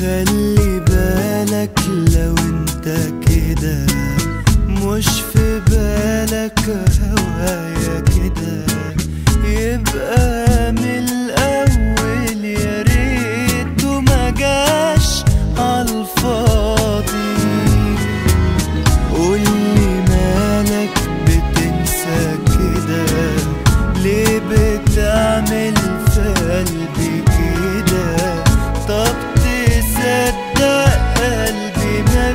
خلي بالك لو انت كده مش في بالك هوايا كده يبقى من الاول يا ريته ما جاش عالفاضي قولي مالك بتنسى كده ليه بتعمل في قلبي كده طب تصدق قلبي ما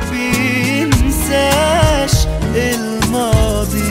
بينساش الماضي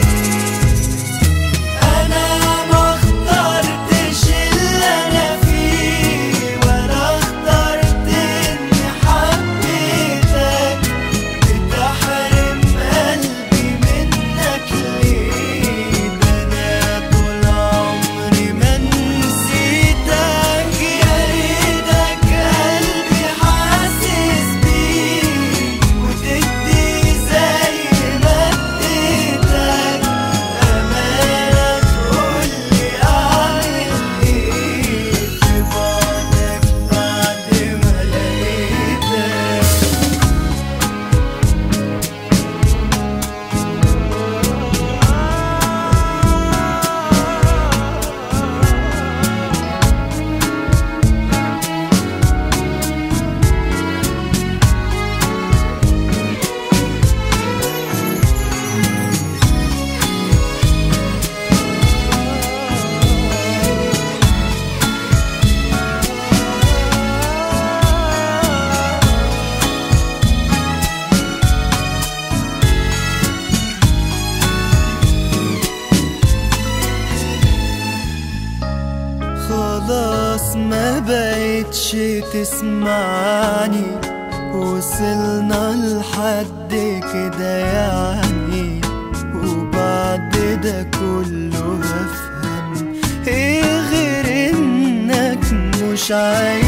انا ما اخترتش اللي انا فيه ولا اخترت اني حبيتك بتحرم قلبي منك ليه ده انا طول عمري ما نسيتك يا ريتك قلبي حاسس بيه وتدي زي ما اديتك امانه تقولي اعمل ايه في بعدك بعد ما لقيتك خلاص ما بقتش تسمعني وصلنا لحد كده يعني وبعد ده كله هفهم ايه غير انك مش عايز